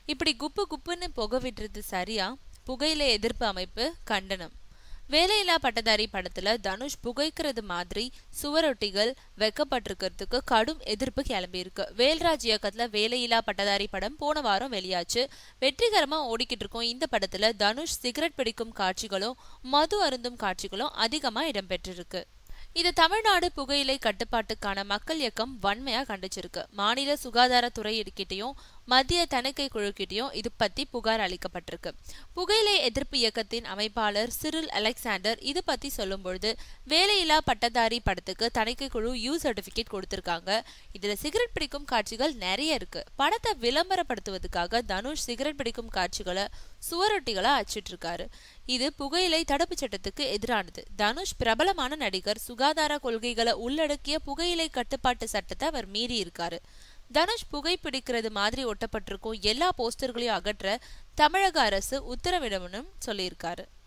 இப்படி குப்பு குப்புன்னு புகை விட்டுறது சரியா புகையிலை எதிர்ப்பு அமைப்பு கண்டனம் வேலையில்லா பட்டதாரி படத்துல தனுஷ் புகைக்கிறது மாதிரி சுவரொட்டிகள் வைக்கப்பட்டிருக்கிறதுக்கு கடும் எதிர்ப்பு கிளம்பியிருக்கு வேல்ராஜ் இயக்கத்துல வேலையில்லா பட்டதாரி படம் போன வாரம் வெளியாச்சு வெற்றிகரமா ஓடிக்கிட்டு இருக்கும் இந்த படத்துல தனுஷ் சிகரெட் பிடிக்கும் காட்சிகளும் மது அருந்தும் காட்சிகளும் அதிகமா இடம்பெற்றிருக்கு இது தமிழ்நாடு புகையிலை கட்டுப்பாட்டுக்கான மக்கள் இயக்கம் வன்மையா கண்டிச்சிருக்கு மாநில சுகாதாரத்துறை கிட்டையும் மத்திய தணிக்கை குழுக்கிட்டையும் இது பத்தி புகார் அளிக்கப்பட்டிருக்கு புகையிலை எதிர்ப்பு இயக்கத்தின் அமைப்பாளர் சிறில் அலெக்சாண்டர் இது பத்தி சொல்லும் பொழுது வேலையில்லா பட்டதாரி படத்துக்கு தணிக்கை குழு யூ சர்டிபிகேட் கொடுத்திருக்காங்க இதுல சிகரெட் பிடிக்கும் காட்சிகள் நிறைய இருக்கு படத்தை விளம்பரப்படுத்துவதற்காக தனுஷ் சிகரெட் பிடிக்கும் காட்சிகளை சுவரொட்டிகளா அச்சிட்டு இருக்காரு இது புகையிலை தடுப்பு சட்டத்துக்கு எதிரானது தனுஷ் பிரபலமான நடிகர் சுகாதார கொள்கைகளை உள்ளடக்கிய புகையிலை கட்டுப்பாட்டு சட்டத்தை அவர் மீறி இருக்காரு தனுஷ் புகைப்பிடிக்கிறது மாதிரி ஒட்டப்பட்டிருக்கும் எல்லா போஸ்டர்களையும் அகற்ற தமிழக அரசு உத்தரவிடணும்னு சொல்லியிருக்காரு